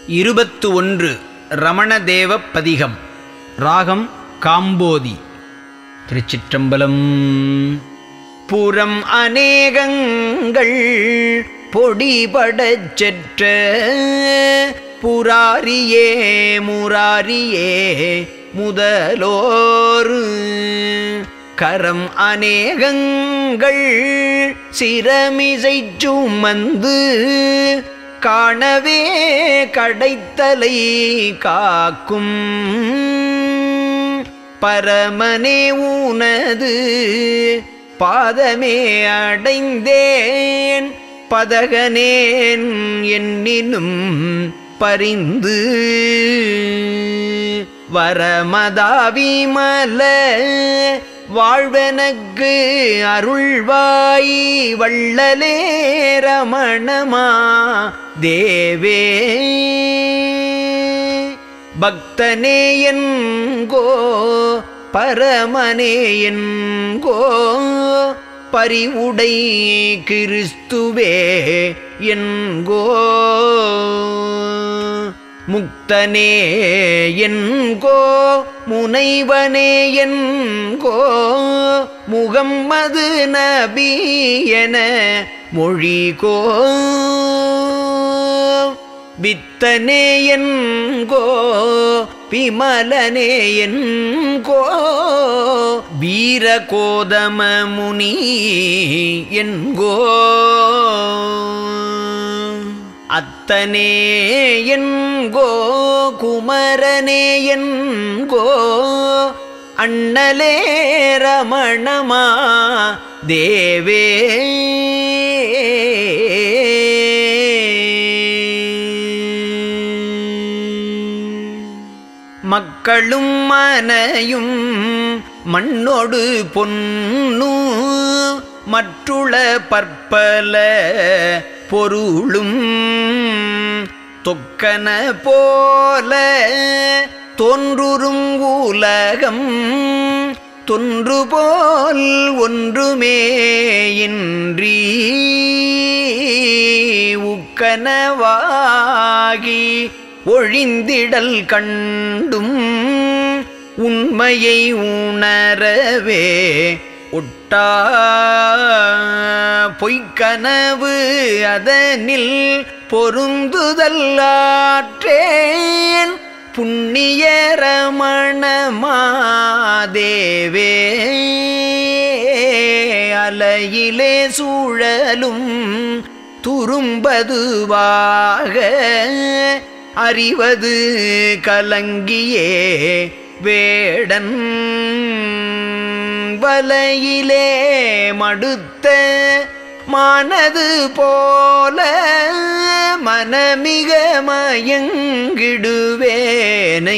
இருபத்து ஒன்று ரமணதேவ பதிகம் ராகம் காம்போதி திருச்சிற்றம்பலம் புறம் அநேகங்கள் பொடிபடச் செற்ற புராரியே முராரியே முதலோரு கரம் அநேகங்கள் சிரமிசை சுமந்து காணவே கடைத்தலை காக்கும் பரமனே ஊனது பாதமே அடைந்தேன் பதகனேன் என்னினும் பரிந்து வரமதாவிமல வாழ்வனக்கு அருள்வாய் வள்ளலே ரமணமா தேவே பக்தனே என்கோ பரமனே என்கோ பரிவுடை கிறிஸ்துவே என்கோ முக்தனே என்கோ முனைவனே என்கோ முகம்மது நபி என மொழிகோ வித்தனே என்கோ விமலனே என்கோ வீரகோதம முனி என்கோ அத்தனே என்கோ குமரனே என்கோ அண்ணலே ரமணமா தேவே மக்களும் மனையும் மண்ணோடு பொன்னு மற்றுள பற்பல பொருளும் தொக்கன போல தோன்றுரும் உலகம் தொன்று போல் ஒன்றுமே இன்றி உக்கனவாகி ஒழிந்திடல் கண்டும் உண்மையை உணரவே ஒட்டா பொய்க்கனவு அதனில் பொருந்துதல்லாற்றேன் புண்ணிய ரமணமாதேவே அலையிலே சூழலும் துரும்பதுவாக அறிவது கலங்கியே வேடன் வலையிலே மடுத்த மானது போல மனமிக மயங்கிடுவேனை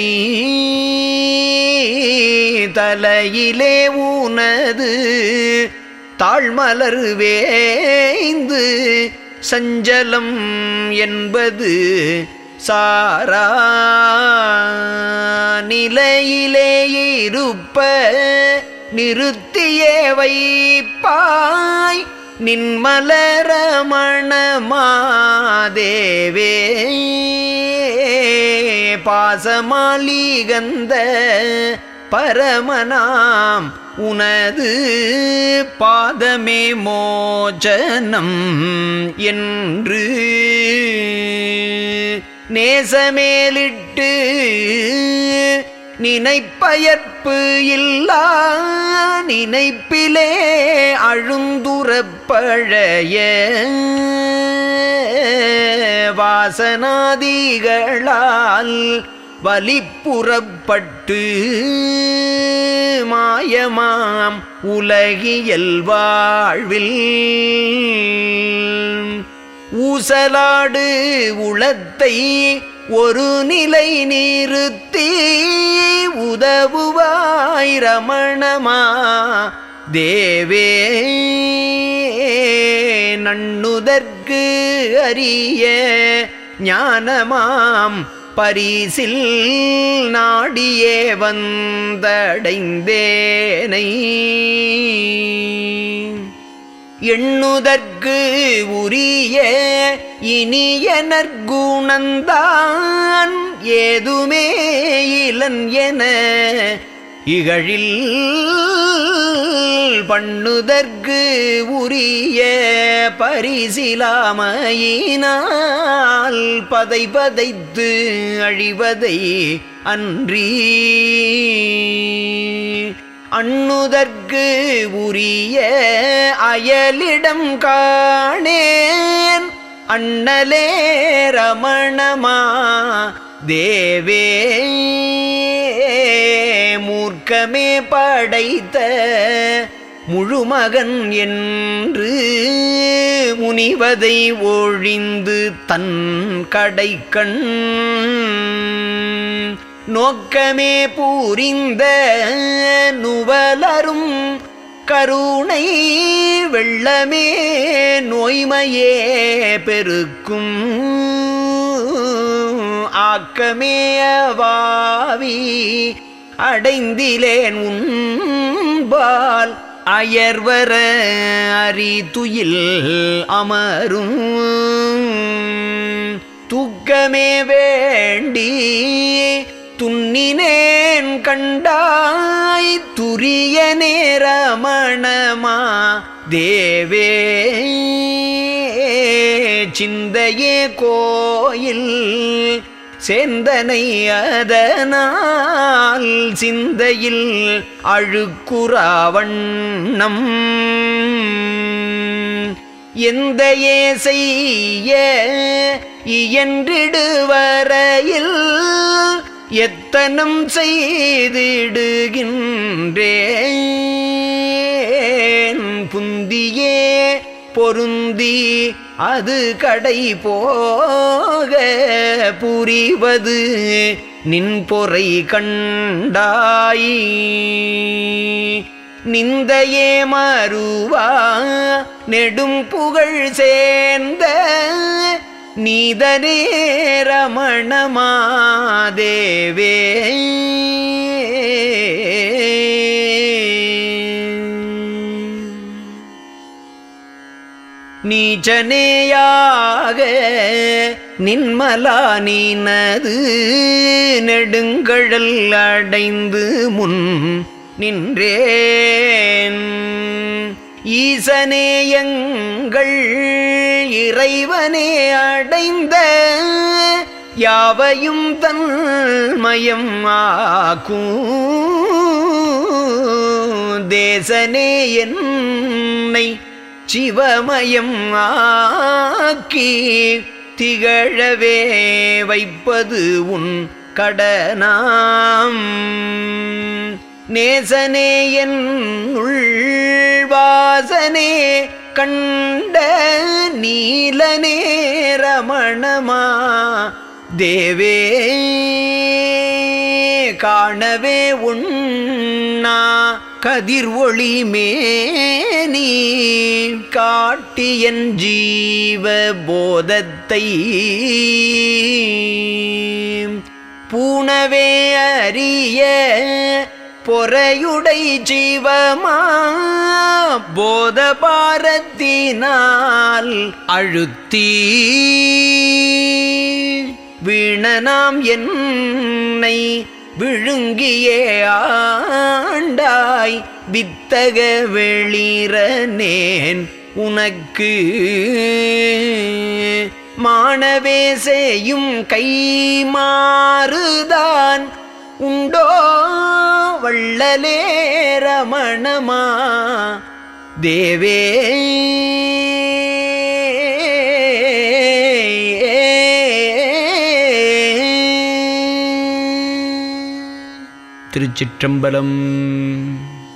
தலையிலே ஊனது தாழ்மலர் வேய்ந்து சஞ்சலம் என்பது சாரா நிலையிலே இருப்ப நிறுத்தியே வைப்பாய் நின்மலரமணமாதேவே பாசமாலிகந்த பரமனாம் உனது பாதமே மோச்சனம் என்று நேசமேலிட்டு நினைப்பயற்பு இல்லா நினைப்பிலே அழுந்துறப்பழைய வாசனாதிகளால் வலிப்புறப்பட்டு மாயமாம் உலகியல் வாழ்வில் ஊசலாடு உளத்தை ஒரு நிலை நிறுத்தி உதவுவாய் ரமணமா தேவே நண்ணுதற்கு அறிய ஞானமாம் பரிசில் நாடியே வந்தடைந்தேனை எண்ணுதற்கு உரிய இனிய நற்குணந்தான் ஏதுமே இலன் என இகழில் பண்ணுதற்கு உரிய பரிசிலாமையினால் பதை பதைத்து அழிவதை அன்றி அண்ணுதற்கு உரிய அயலிடம் காணேன் அண்ணலே ரமணமா தேவே மூர்க்கமே படைத்த முழுமகன் என்று முனிவதை ஒழிந்து தன் கடைக்கண் நோக்கமே பூரிந்த நுவலரும் கருணை வெள்ளமே நோய்மையே பெருக்கும் ஆக்கமே அவாவி அடைந்திலேன் உன்பால் அயர்வர அரிதுயில் அமரும் துக்கமே வேண்டி துன்னினேன் கண்டாய் துரிய நேரமணமா தேவே சிந்தையே கோயில் சேந்தனை அதனால் சிந்தையில் அழுக்குறாவண்ணம் எந்தையே செய்ய இயன்றிடுவரையில் எத்தனம் செய்திடுகின்றேன் புந்தியே பொருந்தி அது கடை போக புரிவது நின் பொறை கண்டாய் நிந்தையே மறுவா நெடும் புகழ் சேர்ந்த நீதனே ரமணமாதேவே நீச்சனேயாக நின்மலா நீனது நெடுங்கழல் அடைந்து முன் நின்றேன் ஈசனே எங்கள் இறைவனே அடைந்த யாவையும் தன்மயம் ஆக்கும் தேசனே என்னை சிவமயம் ஆக்கி திகழவே வைப்பது உன் கடனாம் நேசனே என் உள்வாசனே கண்ட நீலனே ரமணமா தேவே காணவே உண்ணா கதிர் ஒளி மேனி காட்டியன் ஜீவ போதத்தை பூணவே அறிய பொறையுடை ஜீவமா போத பாரத்தினால் அழுத்தி வீணனாம் என்னை விழுங்கியே ஆண்டாய் வித்தக வெளிரனேன் உனக்கு மாணவே செய்யும் கை மாறுதான் உண்டோ வள்ளலே ரமணமா தேவே திருச்சிற்றம்பலம்